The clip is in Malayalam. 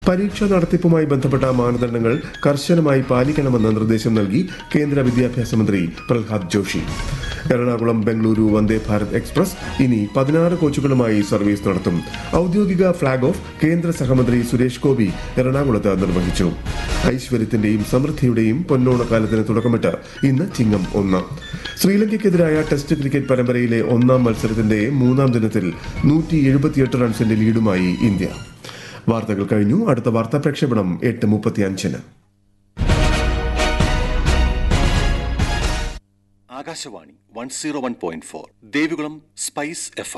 പരീക്ഷാ നടത്തിപ്പുമായി ബന്ധപ്പെട്ട മാനദണ്ഡങ്ങൾ കർശനമായി പാലിക്കണമെന്ന് നിർദ്ദേശം നൽകി കേന്ദ്ര വിദ്യാഭ്യാസ മന്ത്രി പ്രഹ്ലാദ് ജോഷി എറണാകുളം ബംഗളൂരു വന്ദേ ഭാരത് എക്സ്പ്രസ് ഇനി പതിനാറ് കോച്ചുകളുമായി സർവീസ് നടത്തും ഔദ്യോഗിക ഫ്ളാഗ് ഓഫ് കേന്ദ്ര സഹമന്ത്രി സുരേഷ് ഗോപി എറണാകുളത്ത് നിർവഹിച്ചു ഐശ്വര്യത്തിന്റെയും സമൃദ്ധിയുടെയും പൊന്നോണക്കാലത്തിന് തുടക്കമിട്ട് ഇന്ന് ചിങ്ങം ഒന്ന് ശ്രീലങ്കയ്ക്കെതിരായ ടെസ്റ്റ് ക്രിക്കറ്റ് പരമ്പരയിലെ ഒന്നാം മത്സരത്തിന്റെ മൂന്നാം ദിനത്തിൽ നൂറ്റി എഴുപത്തിയെട്ട് റൺസിന്റെ ലീഡുമായി ഇന്ത്യ വാർത്തകൾ കഴിഞ്ഞു അടുത്ത വാർത്താ പ്രക്ഷേപണം എട്ട് മുപ്പത്തിയഞ്ചിന് Akashvani one zero one point four Devikulam spice F M